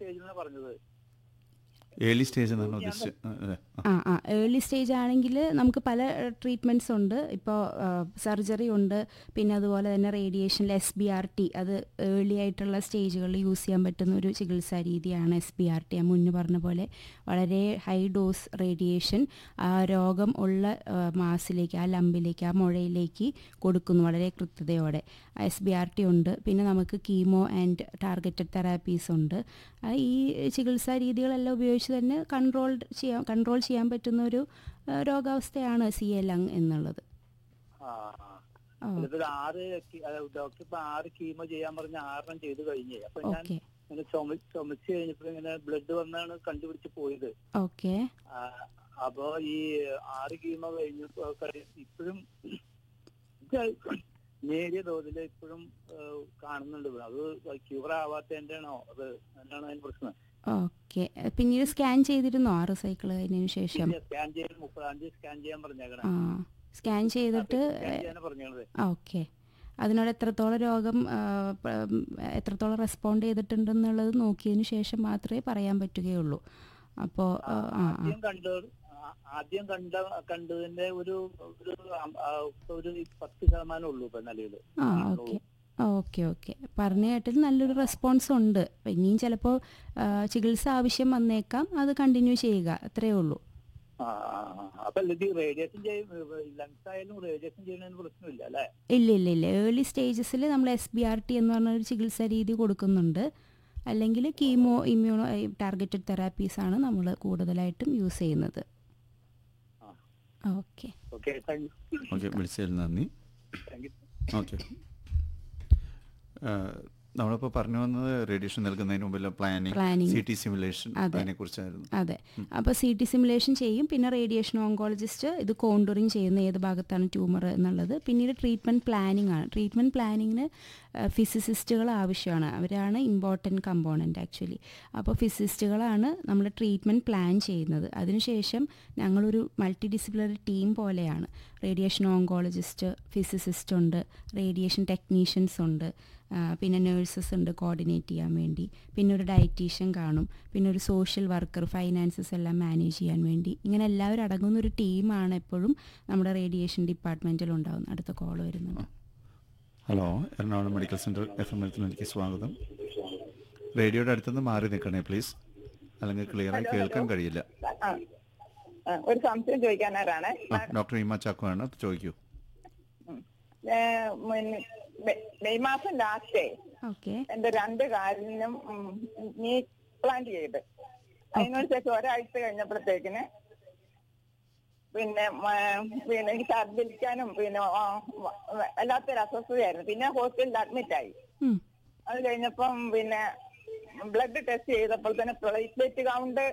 സ്റ്റേജിലാണ് പറഞ്ഞത് early stage എന്നാണ് ഉദ്ദേശിച്ചത് ആ, അതെ. ആ. ആ ആ ഏർലി സ്റ്റേജ് ആണെങ്കിൽ നമുക്ക് പല ട്രീറ്റ്മെൻറ്റ്സ് ഉണ്ട് ഇപ്പോൾ സർജറി ഉണ്ട് പിന്നെ അതുപോലെ തന്നെ റേഡിയേഷനിൽ എസ് ബി ആർ ടി അത് ഏർലി ആയിട്ടുള്ള സ്റ്റേജുകളിൽ യൂസ് ചെയ്യാൻ പറ്റുന്ന ഒരു ചികിത്സാ രീതിയാണ് എസ് ബി ആർ ടി ഞാൻ മുന്നേ പറഞ്ഞ പോലെ വളരെ ഹൈ ഡോസ് റേഡിയേഷൻ ആ രോഗം ഉള്ള ആ, മാസിലേക്ക് ആ ലംബിലേക്ക് ആ മുഴയിലേക്ക് കൊടുക്കുന്നു വളരെ കൃത്യതയോടെ എസ് ബി ആർ ടി ഉണ്ട് പിന്നെ നമുക്ക് കീമോ ആൻഡ് ടാർഗറ്റഡ് തെറാപ്പീസ് ഉണ്ട് ആ, ഈ ചികിത്സാ രീതികളെല്ലാം ഉപയോഗിച്ച് തന്നെ കൺട്രോൾ ചെയ്യാൻ കൺട്രോൾ ചെയ്യാൻ പറ്റുന്ന ഒരു ആ, രോഗാവസ്ഥയാണ് സി എ ലങ് എന്നുള്ളത് ആ ആ, ഇതിപ്പോ ആറ് കി- അല്ല, ഡോക്ടർ ഇപ്പൊ ആറ് കീമോ ചെയ്യാൻ പറഞ്ഞ ആറെണ്ണം ചെയ്ത് കഴിഞ്ഞേ അപ്പൊ ഞാൻ ഓക്കെ ഇങ്ങനെ ചുമ ചുമച്ച് കഴിഞ്ഞപ്പോ ഇങ്ങനെ ബ്ലഡ് വന്നാണ് കണ്ടുപിടിച്ച് പോയത് ഓക്കെ ആ, അപ്പൊ ഈ ആറ് കീമോ കഴിഞ്ഞപ്പോ കഴി- ഇപ്പോഴും ഇത് നേരിയ തോതിൽ ഇപ്പോഴും കാണുന്നുണ്ട് അത് ക്യൂർ ആവാത്തതിന്റെ ആണോ അത് എന്താണ് അതിന് പ്രശ്നം ഓക്കെ പിന്നീട് സ്കാൻ ചെയ്തിരുന്നോ ആറ് സൈക്കിൾ കഴിഞ്ഞതിന് ശേഷം സ്കാൻ ചെയ്യാൻ മുപ്പതാം തീയതി സ്കാൻ ചെയ്യാൻ പറഞ്ഞേക്കണം ആ സ്കാൻ ചെയ്തിട്ട് സ്കാൻ ചെയ്യാനാ പറഞ്ഞത് ഓക്കെ അതിനോട് എത്രത്തോളം രോഗം ആ, പ- ഉം, എത്രത്തോളം റെസ്പോണ്ട് ചെയ്തിട്ടുണ്ടെന്നുള്ളത് നോക്കിയതിന് ശേഷം മാത്രമേ പറയാൻ പറ്റുകയുള്ളൂ അപ്പോൾ ആ ആ ആദ്യം കണ്ട ആ- ആദ്യം കണ്ട കണ്ടതിന്റെ ഒരു ഒരു അം- ആ, ഒരു പത്ത് ശതമാനം ഉള്ളൂ ഇപ്പൊ നിലവില് ആ ഓക്കെ ഓക്കെ ഓക്കെ പറഞ്ഞ കേട്ടിൽ നല്ലൊരു റെസ്പോൺസ് ഉണ്ട് അപ്പം ഇനിയും ചിലപ്പോൾ ചികിത്സ ആവശ്യം വന്നേക്കാം അത് കണ്ടിന്യൂ ചെയ്യുക അത്രയേ ഉള്ളൂ ആ, ആ, ആ. അപ്പൊ ഇത് റേഡിയേഷൻ ചെയ്യും ലങ്സ് ആയാലും റേഡിയേഷൻ ചെയ്യുന്നതിന് പ്രശ്നമില്ല അല്ലെ ഇല്ല ഇല്ല ഇല്ല ഏർലി സ്റ്റേജസിൽ നമ്മൾ എസ് ബി ആർ ടി എന്ന് പറഞ്ഞ ഒരു ചികിത്സാ രീതി കൊടുക്കുന്നുണ്ട് അല്ലെങ്കിൽ കീമോ ഇമ്മ്യൂണോ ടാർഗറ്റഡ് തെറാപ്പീസാണ് നമ്മൾ കൂടുതലായിട്ടും യൂസ് ചെയ്യുന്നത് okay okay thank you okay വിളിച്ചതിൽ നന്ദി താങ്ക് യു ഓക്കെ നമ്മളിപ്പോൾ പറഞ്ഞു വന്നത് റേഡിയേഷൻ നൽകുന്നതിന് മുമ്പുള്ള planning Planning. C T simulation അതെ. അതിനെക്കുറിച്ചായിരുന്നു അതെ അപ്പോൾ സി ടി സിമുലേഷൻ ചെയ്യും പിന്നെ റേഡിയേഷൻ ഓങ്കോളജിസ്റ്റ് ഇത് കോണ്ടൂറിങ് ചെയ്യുന്ന ഏത് ഭാഗത്താണ് ട്യൂമർ എന്നുള്ളത് പിന്നീട് ട്രീറ്റ്മെൻറ്റ് പ്ലാനിങ് ആണ് ട്രീറ്റ്മെൻറ്റ് പ്ലാനിങ്ങിന് ഫിസിസിസ്റ്റുകൾ ആവശ്യമാണ് അവരാണ് ഇമ്പോർട്ടൻറ്റ് കമ്പോണൻറ്റ് ആക്ച്വലി അപ്പോൾ ഫിസിസിസ്റ്റുകളാണ് നമ്മൾ ട്രീറ്റ്മെൻറ്റ് പ്ലാൻ ചെയ്യുന്നത് അതിനുശേഷം ഞങ്ങളൊരു മൾട്ടി ഡിസിപ്ലിനറി ടീം പോലെയാണ് റേഡിയേഷൻ ഓങ്കോളജിസ്റ്റ് ഫിസിസിസ്റ്റ് ഉണ്ട് റേഡിയേഷൻ ടെക്നീഷ്യൻസ് ഉണ്ട് ആ, പിന്നെ നേഴ്സസ് ഉണ്ട് കോർഡിനേറ്റ് ചെയ്യാൻ വേണ്ടി പിന്നെ ഒരു ഡയറ്റീഷ്യൻ കാണും പിന്നെ ഒരു സോഷ്യൽ വർക്കർ ഫൈനാൻസസ് എല്ലാം മാനേജ് ചെയ്യാൻ വേണ്ടി ഇങ്ങനെ എല്ലാവരും അടങ്ങുന്ന ഒരു ടീമാണ് എപ്പോഴും നമ്മുടെ റേഡിയേഷൻ ഡിപ്പാർട്ട്മെൻറ്റിൽ ഉണ്ടാകുന്നത് അടുത്ത കോൾ വരുന്നുണ്ട് hello Ernakulam medical centre F M എത്തിലേക്ക് സ്വാഗതം റേഡിയോയുടെ അടുത്തുനിന്ന് മാറി നിൽക്കണേ പ്ലീസ് അല്ലെങ്കിൽ ക്ലിയറായി കേൾക്കാൻ കഴിയില്ല ആ, ആ, ഒരു സംശയം ചോദിക്കാനാരാണ് ആ ഡോക്ടർ ഈമ ചാക്കോ ആണ് ചോദിക്കൂ മെയ് മാസം ലാസ്റ്റേ ഓക്കെ എന്റെ രണ്ട് കാലിനും നീ പ്ലാന്റ് ചെയ്ത് അതിനു ശേഷം ഒരാഴ്ച കഴിഞ്ഞപ്പോഴത്തേക്കിന് പിന്നെ മ- പിന്നെ എനിക്ക് ഛർദ്ദിക്കാനും പിന്നെ ആ, വ- വല്ലാത്തൊരു അസ്വസ്ഥതയായിരുന്നു പിന്നെ ഹോസ്പിറ്റലിൽ അഡ്മിറ്റ് ആയി അത് കഴിഞ്ഞപ്പം പിന്നെ ബ്ലഡ് ടെസ്റ്റ് ചെയ്തപ്പോൾ തന്നെ പ്ലേറ്റ്ലെറ്റ് കൗണ്ട്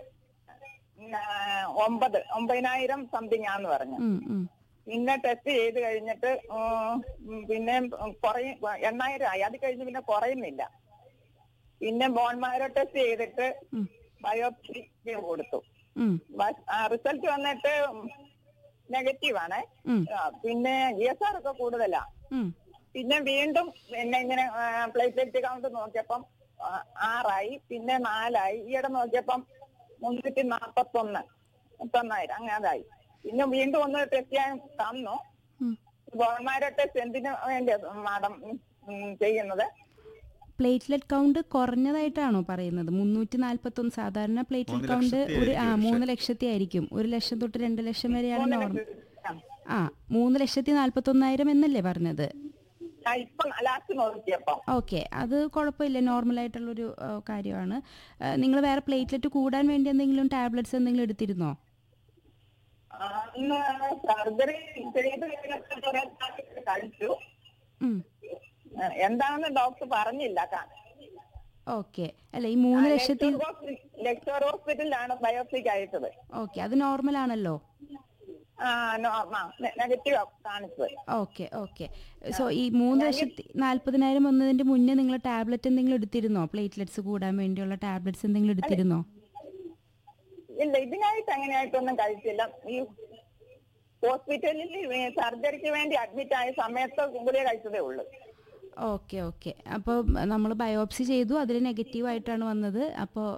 ഒമ്പത് ഒമ്പതിനായിരം സംതിങ് ആന്ന് പറഞ്ഞു പിന്നെ ടെസ്റ്റ് ചെയ്ത് കഴിഞ്ഞിട്ട് ഉം, പിന്നെ കുറയും എണ്ണായിരം ആയി അത് കഴിഞ്ഞ് പിന്നെ കുറയുന്നില്ല പിന്നെ ബോൺമാരോ ടെസ്റ്റ് ചെയ്തിട്ട് ബയോപ്സി കൊടുത്തു റിസൾട്ട് വന്നിട്ട് നെഗറ്റീവ് ആണ് പിന്നെ ജി എസ് ആർ ഒക്കെ കൂടുതലാ പിന്നെ വീണ്ടും പിന്നെ ഇങ്ങനെ പ്ലേറ്റ്ലെറ്റ് കൗണ്ട് നോക്കിയപ്പം ആ, ആറായി പിന്നെ നാലായി ഈയിടെ നോക്കിയപ്പം മുന്നൂറ്റി നാപ്പത്തൊന്ന് മുപ്പത്തൊന്നായിരം അങ്ങനെ അതായി പിന്നെ വീണ്ടും ഒന്ന് ടെസ്റ്റ് ചെയ്യാൻ തന്നു ബോൺമാരോ ടെസ്റ്റ് എന്തിനു വേണ്ടി മാഡം ഉം, ചെയ്യുന്നത് പ്ലേറ്റ്ലെറ്റ് കൗണ്ട് കുറഞ്ഞതായിട്ടാണോ പറയുന്നത് മുന്നൂറ്റി നാൽപ്പത്തൊന്ന് സാധാരണ പ്ലേറ്റ്ലെറ്റ് മൂന്ന് കൗണ്ട് ലക്ഷത്തി ഒരു ആ ആയിരിക്കും മൂന്ന് ലക്ഷത്തി ആയിരിക്കും ഒരു ലക്ഷം തൊട്ട് രണ്ട് ലക്ഷം വരെയാണ് മൂന്ന് നോർമൽ ലക്ഷം- ആ മൂന്ന് ലക്ഷത്തി നാൽപ്പത്തൊന്നായിരം എന്നല്ലേ പറഞ്ഞത് ആ, ഇപ്പൊ ലാസ്റ്റ് നോക്കിയപ്പോ ഓക്കെ അത് കുഴപ്പമില്ല നോർമലായിട്ടുള്ളൊരു ആ, കാര്യമാണ് നിങ്ങൾ വേറെ പ്ലേറ്റ്ലെറ്റ് കൂടാൻ വേണ്ടി എന്തെങ്കിലും ടാബ്ലറ്റ്സ് എന്തെങ്കിലും എടുത്തിരുന്നോ അന്ന് സർജറി ചെയ്ത് കഴിഞ്ഞിട്ട് കുറെ ടാബ്ലറ്റ് കഴിച്ചു ഉം. ആ, എന്താണെന്ന് ഡോക്ടർ പറഞ്ഞില്ല ഓക്കെ അല്ല ഈ മൂന്ന് ലക്ഷത്തി ലെക്ചർ ഹോസ്പിറ്റലിലാണ് ബയോപ്സിക്ക് അയച്ചത് ഓക്കെ അത് നോർമൽ ആണല്ലോ ആ നെഗറ്റീവ് കാണിച്ചത് ഓക്കെ ഓക്കെ സോ ഈ മൂന്ന് ലക്ഷത്തി നാൽപ്പതിനായിരം വന്നതിന്റെ മുന്നേ നിങ്ങൾ ടാബ്ലറ്റ് എന്തെങ്കിലും എടുത്തിരുന്നോ പ്ലേറ്റ്ലെറ്റ്സ് കൂടാൻ വേണ്ടിയുള്ള ടാബ്ലറ്റ്സ് എന്തെങ്കിലും എടുത്തിരുന്നോ ഇല്ല ഇതിനായിട്ട് അങ്ങനെയായിട്ടൊന്നും കഴിച്ചില്ല ഈ ഹോസ്പിറ്റലിൽ സർജറിക്ക് വേണ്ടി അഡ്മിറ്റ് ആയ സമയത്ത് ഗുളിക കഴിച്ചതേ ഉള്ളൂ ഓക്കെ ഓക്കെ അപ്പോൾ നമ്മൾ ബയോപ്സി ചെയ്തു അതിൽ നെഗറ്റീവ് ആയിട്ടാണ് വന്നത് അപ്പോൾ